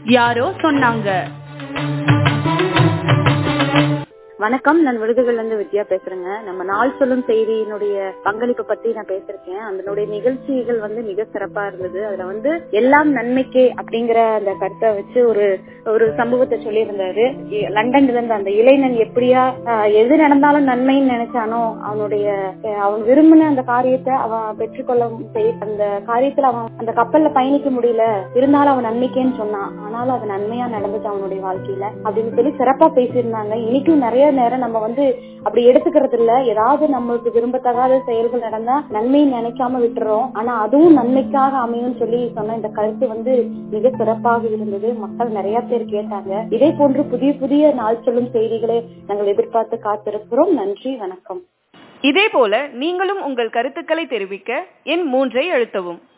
யாரோ சொன்னாங்க வணக்கம் நான் விருதுகள்ல இருந்து வித்யா பேசுறேங்க நம்ம நாள் சொல்லும் செய்தியினுடைய பங்களிப்பை பத்தி நான் பேசிருக்கேன் அதனுடைய நிகழ்ச்சிகள் வந்து மிக சிறப்பா இருந்தது அதுல வந்து எல்லாம் நன்மைக்கே அப்படிங்கிற அந்த கருத்தை வச்சு ஒரு ஒரு சம்பவத்தை சொல்லியிருந்தாரு இ- லண்டன்ல இருந்து அந்த இளைஞன் எப்படியா ஆஹ், எது நடந்தாலும் நன்மைன்னு நினைச்சானோ அவனுடைய அஹ், அவன் விரும்பின அந்த காரியத்தை அவன் பெற்றுக்கொள்ள செய்- அந்த காரியத்துல அவன் அந்த கப்பல்ல பயணிக்க முடியல இருந்தாலும் அவன் நன்மைக்கேன்னு சொன்னான் ஆனாலும் அது நன்மையா நடந்துச்சு அவனுடைய வாழ்க்கையில அப்படின்னு சொல்லி சிறப்பா பேசியிருந்தாங்க இன்னைக்கும் நிறைய நேரம் நம்ம வந்து அப்படி எடுத்துக்கிறது இல்ல ஏதாவது நம்மளுக்கு விரும்பத்தகாத செயல்கள் நடந்தா நன்மையை நினைக்காம விட்டுறோம் ஆனா அதுவும் நன்மைக்காக அமையும்னு சொல்லி சொன்ன இந்த கருத்து வந்து மிக சிறப்பாக இருந்தது மக்கள் நிறைய பேர் கேட்டாங்க இதே போன்று புதிய புதிய நாள் சொல்லும் செய்திகளை நாங்கள் எதிர்பார்த்து காத்திருக்கிறோம் நன்றி வணக்கம் இதே போல நீங்களும் உங்கள் கருத்துக்களை தெரிவிக்க எண் மூன்றை அழுத்தவும்